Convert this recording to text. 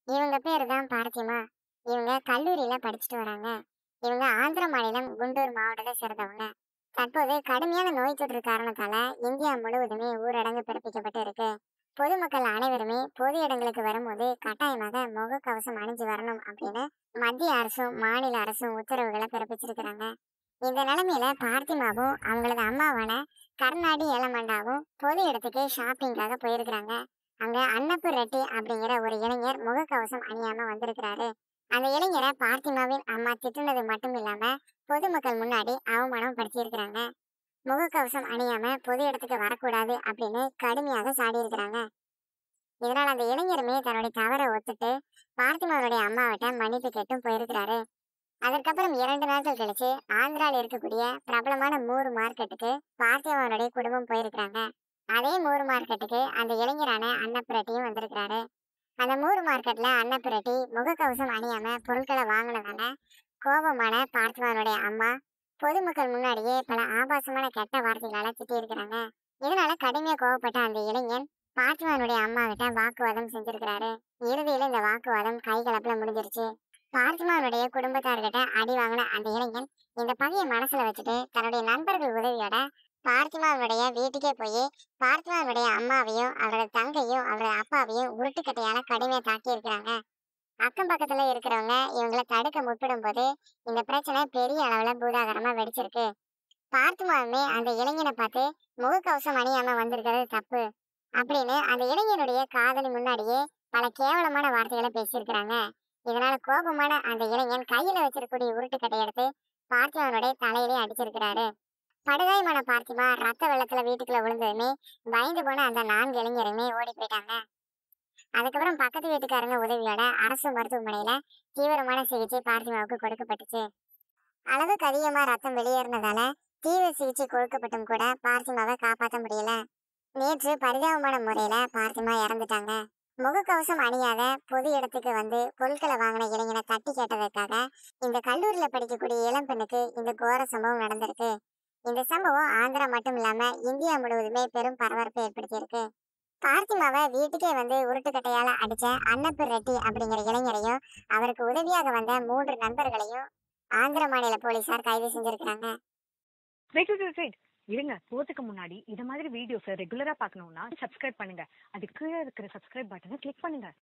இவங்க பேரு தான் பார்த்திமா இவங்க கல்லூரியில படிச்சுட்டு வராங்க இவங்க ஆந்திர மாநிலம் குண்டூர் மாவட்டத்தை சேர்ந்தவங்க தற்போது கடுமையான நோய் தொற்று காரணத்தால இந்தியா முழுவதுமே ஊரடங்கு பிறப்பிக்கப்பட்டு இருக்கு பொதுமக்கள் அனைவருமே பொது இடங்களுக்கு வரும்போது கட்டாயமாக முகக்கவசம் அணிஞ்சு வரணும் அப்படின்னு மத்திய அரசும் மாநில அரசும் உத்தரவுகளை பிறப்பிச்சிருக்கிறாங்க இந்த நிலைமையில பார்த்திமாவும் அவங்களது அம்மாவான கர்நாடி எலமண்டாவும் பொது இடத்துக்கு ஷாப்பிங்காக போயிருக்கிறாங்க அங்க அன்னப்பு ரெட்டி அப்படிங்கிற ஒரு இளைஞர் முகக்கவசம் அணியாம வந்திருக்கிறாரு அந்த இளைஞரை பார்த்திமாவின் அம்மா திட்டுனது மட்டும் இல்லாம பொதுமக்கள் முன்னாடி அவமானம் படுத்தியிருக்கிறாங்க முகக்கவசம் அணியாம பொது இடத்துக்கு வரக்கூடாது அப்படின்னு கடுமையாக சாடி இருக்கிறாங்க இதனால் அந்த இளைஞருமே தன்னுடைய தவறை ஒத்துட்டு பார்த்திமாவுடைய அம்மாவிட்ட மன்னிப்பு கேட்டும் போயிருக்கிறாரு அதற்கப்புறம் இரண்டு நாட்கள் கழிச்சு ஆந்திரால இருக்கக்கூடிய பிரபலமான மூர் மார்க்கெட்டுக்கு பார்த்திமாவுடைய குடும்பம் போயிருக்கிறாங்க அதே மூர் மார்க்கெட்டுக்கு அந்த இளைஞரான அன்னப்பிரட்டியும் வந்திருக்கிறாரு அந்த மூர் மார்க்கெட்ல அன்னப்பிரட்டி முகக்கவசம் அணியாம பொருட்களை வாங்கினதால கோபமான பார்த்திமானுடைய அம்மா பொதுமக்கள் முன்னாடியே பல ஆபாசமான கெட்ட வார்த்தைகளால திட்டியிருக்கிறாங்க இதனால கடுமையா கோவப்பட்ட அந்த இளைஞன் பார்த்திமானுடைய அம்மா கிட்ட வாக்குவாதம் செஞ்சிருக்கிறாரு இறுதியில இந்த வாக்குவாதம் கைகலப்புல முடிஞ்சிருச்சு பார்த்திமானுடைய குடும்பத்தார்கிட்ட அடி வாங்கின அந்த இளைஞன் இந்த பகையை மனசுல வச்சுட்டு தன்னுடைய நண்பர்கள் உதவியோட பார்த்திமாவுடைய வீட்டுக்கே போய் பார்த்திமாவுடைய அம்மாவையும் அவரோட தங்கையும் அவரோட அப்பாவையும் உருட்டுக்கட்டையால கடுமையா தாக்கி இருக்கிறாங்க அக்கம் பக்கத்துல இருக்கிறவங்க இவங்களை தடுக்க முற்படும் போது இந்த பிரச்சனை பெரிய அளவுல பூதாகரமா வெடிச்சிருக்கு பார்த்திமாவுமே அந்த இளைஞனை பார்த்து முகக்கவசம் அணியாம வந்திருக்கிறது தப்பு அப்படின்னு அந்த இளைஞனுடைய காதலி முன்னாடியே பல கேவலமான வார்த்தைகளை பேசியிருக்கிறாங்க இதனால கோபமான அந்த இளைஞன் கையில வச்சிருக்கக்கூடிய உருட்டுக்கட்டை எடுத்து பார்த்திமாவுடைய தலையிலே அடிச்சிருக்கிறாரு படுகாயமான பார்த்திமா ரத்த வெள்ளத்துல வீட்டுக்குள்ள விழுந்ததுமே பயந்து போன அந்த நான்கு இளைஞருமே ஓடி போயிட்டாங்க அதுக்கப்புறம் பக்கத்து வீட்டுக்காரங்க உதவியோட அரசு மருத்துவமனையில தீவிரமான சிகிச்சை பார்த்திமாவுக்கு கொடுக்கப்பட்டுச்சு அளவுக்கு அதிகமா ரத்தம் வெளியேறினதால தீவிர சிகிச்சை கொடுக்கப்பட்டும் கூட பார்த்திமாவை காப்பாற்ற முடியல நேற்று பரிதாபமான முறையில பார்த்திமா இறந்துட்டாங்க முகக்கவசம் அணியாத பொது இடத்துக்கு வந்து பொருட்களை வாங்கின இளைஞனை தட்டி கேட்டதற்காக இந்த கல்லூரியில படிக்கக்கூடிய இளம் பெண்ணுக்கு இந்த கோர சம்பவம் நடந்திருக்கு இந்த சம்பவம் ஆந்திரா மட்டும் இல்லாம இந்தியா முழுவதுமே பெரும் பரபரப்பை ஏற்படுத்தியிருக்கு பார்த்திமாவை வீட்டுக்கே வந்து உருட்டுக்கட்டையால அடிச்ச அன்னப்பு ரெட்டி அப்படிங்கிற இளைஞரையும் அவருக்கு உதவியாக வந்த மூன்று நண்பர்களையும் ஆந்திர மாநில போலீசார் கைது செஞ்சிருக்கிறாங்க வெயிட் வெயிட் வெயிட் வெயிட் இருங்க போறதுக்கு முன்னாடி இது மாதிரி வீடியோஸ் ரெகுலரா பார்க்கணும்னா சப்ஸ்கிரைப் பண்ணுங்க அதுக்கு கீழே இருக்கிற சப்ஸ்கிரைப் பட்டனை கிளிக் பண்ணுங்க